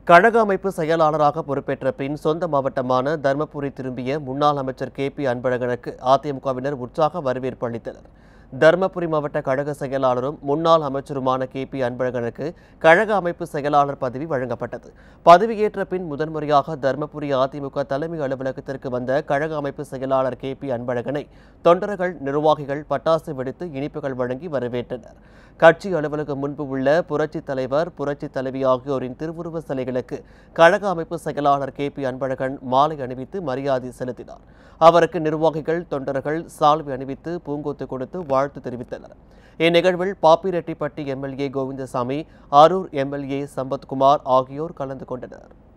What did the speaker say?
கழக அமைப்பு செயலாளராக பொறுப்பேற்ற பின் சொந்த மாவட்டமான தர்மபுரி திரும்பிய முன்னாள் அமைச்சர் கே பி அன்பழகனுக்கு அதிமுகவினர் உற்சாக வரவேற்பு அளித்தனர் தர்மபுரி மாவட்ட கழக செயலாளரும் முன்னாள் அமைச்சருமான கே பி அன்பழகனுக்கு கழக அமைப்பு செயலாளர் பதவி வழங்கப்பட்டது பதவியேற்ற பின் முதன்முறையாக தர்மபுரி அதிமுக தலைமை அலுவலகத்திற்கு வந்த கழக அமைப்பு செயலாளர் கே பி அன்பழகனை தொண்டர்கள் நிர்வாகிகள் பட்டாசு வெடித்து இனிப்புகள் வழங்கி வரவேற்றனர் கட்சி அலுவலகம் முன்பு உள்ள புரட்சித் தலைவர் புரட்சித் தலைவி ஆகியோரின் திருவுருவ சிலைகளுக்கு கழக அமைப்பு செயலாளர் கே பி அன்பழகன் மாலை அணிவித்து மரியாதை செலுத்தினார் அவருக்கு நிர்வாகிகள் தொண்டர்கள் சால்வை அணிவித்து பூங்கொத்து கொடுத்து வாழ்த்து தெரிவித்தனர் இந்நிகழ்வில் பாப்பிரெட்டிப்பட்டி எம்எல்ஏ கோவிந்தசாமி அரூர் எம்எல்ஏ சம்பத்குமார் ஆகியோர் கலந்து கொண்டனர்